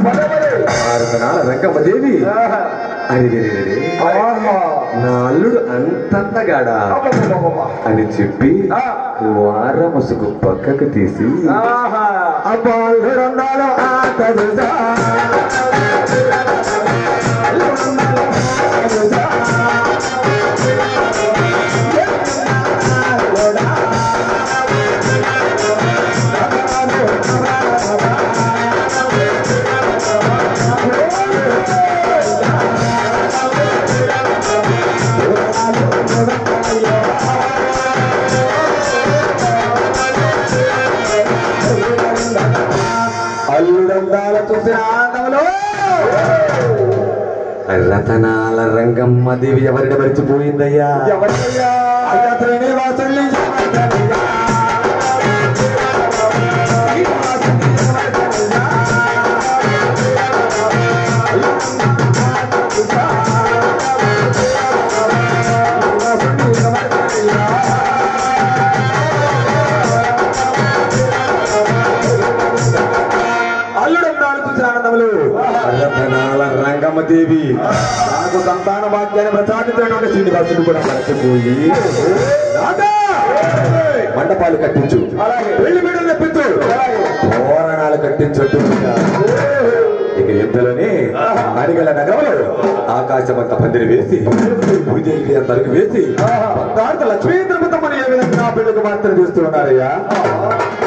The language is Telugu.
భారతనాల రంగమ్మదేవి ఆహా. అని ఆహా. నా అల్లుడు అంతంతగాడా అబ్బబ్బబ్బబ్బ. అని చెప్పి ఆ. వార ముసుగు పక్కకు తీసి ఆహా. అబ్బాలుడున్నాడు ఆట చూసా. అల్లుడందాల చూసిన ఆనందంలో రతనాల రంగమ్మ దేవి ఎవరిని మరిచిపోయిందయ్యా ఎవరయ్యా? అయ్యా శ్రీనివాసుల్ని అల్లుడందాలు చూసిన ఆనందములు రతనాల రంగమ్మ దేవి నాకు సంతాన భాగ్యాన్ని ప్రసాదించినటువంటి శ్రీనివాసుడు కూడా మరచిపోయి రాధా! మండపాలు కట్టించు అలాగే. పెళ్లి బిడ్డలు తెప్పించు తోరణాలు కట్టించొద్దు ఇక ఎంతలోనే అడిగల నగరంలో ఆకాశమంత పందిరి వేసి పూజకి అందరికి వేసి బంగారు లక్ష్మీ తిరుపతమ్మని ఏ విధంగా పెళ్లికి మాత్రం చేస్తూ ఉన్నారయ్యా